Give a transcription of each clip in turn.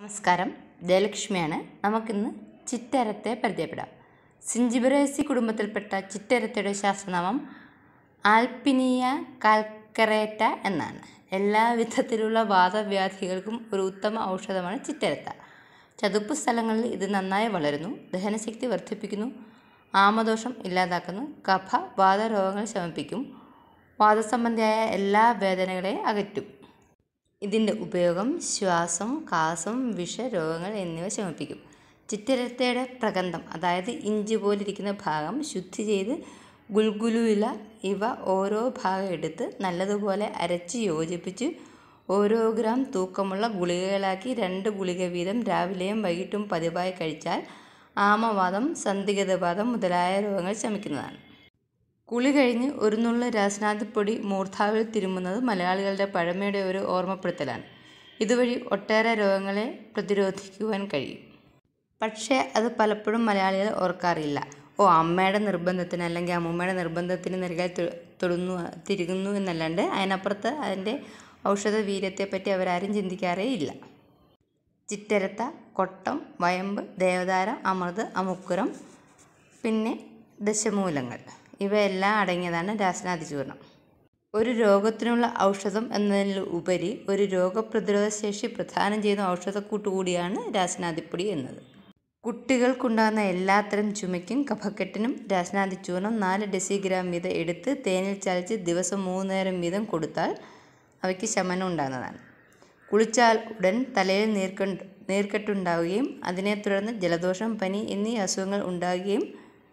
നമസ്കാരം ജയലക്ഷ്മിയാണ് നമുക്കിന്ന് ചിറ്റരത്തെ പരിചയപ്പെടാം സിഞ്ചിബറേസി കുടുംബത്തിൽപ്പെട്ട ചിറ്റരത്തയുടെ ശാസ്ത്രനാമം ആൽപ്പിനിയ കാൽക്കറേറ്റ എന്നാണ് എല്ലാ വിധത്തിലുള്ള വാദവ്യാധികൾക്കും ഒരു ഉത്തമ ഔഷധമാണ് ചിറ്റരത്ത ചതുപ്പ് സ്ഥലങ്ങളിൽ ഇത് നന്നായി വളരുന്നു ദഹനശക്തി വർദ്ധിപ്പിക്കുന്നു ആമദോഷം ഇല്ലാതാക്കുന്നു കഫ വാതരോഗങ്ങൾ ശമിപ്പിക്കും വാദസംബന്ധിയായ എല്ലാ വേദനകളെയും അകറ്റും ഇതിൻ്റെ ഉപയോഗം ശ്വാസം കാസം വിഷരോഗങ്ങൾ എന്നിവ ശമിപ്പിക്കും ചിറ്റരത്തയുടെ പ്രഗന്ധം അതായത് ഇഞ്ചി പോലിരിക്കുന്ന ഭാഗം ശുദ്ധി ചെയ്ത് ഗുൽഗുലുവില ഇവ ഓരോ ഭാഗം എടുത്ത് നല്ലതുപോലെ അരച്ച് യോജിപ്പിച്ച് ഓരോ ഗ്രാം തൂക്കമുള്ള ഗുളികകളാക്കി രണ്ട് ഗുളിക വീതം രാവിലെയും വൈകിട്ടും പതിവായി കഴിച്ചാൽ ആമവാദം സന്ധിഗതവാദം മുതലായ രോഗങ്ങൾ ശമിക്കുന്നതാണ് കുളി കഴിഞ്ഞ് ഒരു നുള്ളു രാസനാഥിപ്പൊടി മൂർധാവിൽ തിരുമുന്നത് മലയാളികളുടെ പഴമയുടെ ഒരു ഓർമ്മപ്പെടുത്തലാണ് ഇതുവഴി ഒട്ടേറെ രോഗങ്ങളെ പ്രതിരോധിക്കുവാൻ കഴിയും പക്ഷേ അത് പലപ്പോഴും മലയാളികൾ ഓർക്കാറില്ല ഓ അമ്മയുടെ നിർബന്ധത്തിന് അല്ലെങ്കിൽ അമ്മൂമ്മയുടെ നിർബന്ധത്തിന് നൽകാൻ തൊടുന്നു തിരുകുന്നു എന്നല്ലാണ്ട് അതിനപ്പുറത്ത് അതിൻ്റെ ഔഷധ വീര്യത്തെപ്പറ്റി അവരാരും ചിന്തിക്കാറേ ഇല്ല ചിറ്റരത്ത കൊട്ടം വയമ്പ് ദേവതാരം അമൃത് അമുക്കുരം പിന്നെ ദശമൂലങ്ങൾ ഇവയെല്ലാം അടങ്ങിയതാണ് രാസനാദി ചൂർണം ഒരു രോഗത്തിനുള്ള ഔഷധം എന്നതിൽ ഉപരി ഒരു രോഗപ്രതിരോധ ശേഷി പ്രദാനം ചെയ്യുന്ന ഔഷധക്കൂട്ട് കൂടിയാണ് രാസനാദിപ്പൊടി എന്നത് കുട്ടികൾക്കുണ്ടാകുന്ന എല്ലാത്തരം ചുമയ്ക്കും കഫക്കെട്ടിനും രാസനാദി ചൂർണം നാല് ഡെസിഗ്രാം വീതം എടുത്ത് തേനിൽ ചാലിച്ച് ദിവസം മൂന്ന് നേരം വീതം കൊടുത്താൽ അവയ്ക്ക് ശമനം ഉണ്ടാകുന്നതാണ് കുളിച്ചാൽ ഉടൻ തലയിൽ നീർക്ക നീർക്കെട്ടുണ്ടാവുകയും അതിനെ തുടർന്ന് ജലദോഷം പനി എന്നീ അസുഖങ്ങൾ ഉണ്ടാകുകയും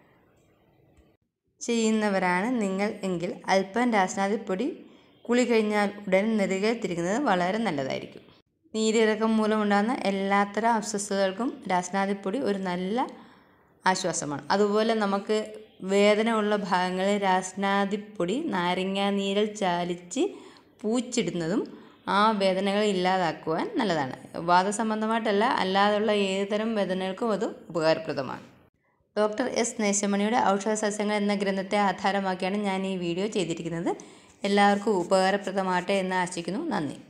ചെയ്യുന്നവരാണ് നിങ്ങൾ എങ്കിൽ അല്പം രാസനാദിപ്പൊടി കുളി കഴിഞ്ഞാൽ ഉടൻ നെറുകയിൽ തിരിക്കുന്നത് വളരെ നല്ലതായിരിക്കും നീരിറക്കം മൂലമുണ്ടാകുന്ന എല്ലാത്തരം അസ്വസ്ഥതകൾക്കും രാസനാദിപ്പൊടി ഒരു നല്ല ആശ്വാസമാണ് അതുപോലെ നമുക്ക് വേദന ഉള്ള ഭാഗങ്ങളിൽ രാസനാദിപ്പൊടി നാരങ്ങ നീരിൽ ചാലിച്ച് പൂച്ചിടുന്നതും ആ വേദനകൾ ഇല്ലാതാക്കുവാൻ നല്ലതാണ് വാദസംബന്ധമായിട്ടല്ല അല്ലാതെയുള്ള ഏതുതരം വേദനകൾക്കും അത് ഉപകാരപ്രദമാണ് ഡോക്ടർ എസ് നേശമണിയുടെ ഔഷധ സസ്യങ്ങൾ എന്ന ഗ്രന്ഥത്തെ ആധാരമാക്കിയാണ് ഞാൻ ഈ വീഡിയോ ചെയ്തിരിക്കുന്നത് എല്ലാവർക്കും ഉപകാരപ്രദമാകട്ടെ എന്ന് ആശിക്കുന്നു നന്ദി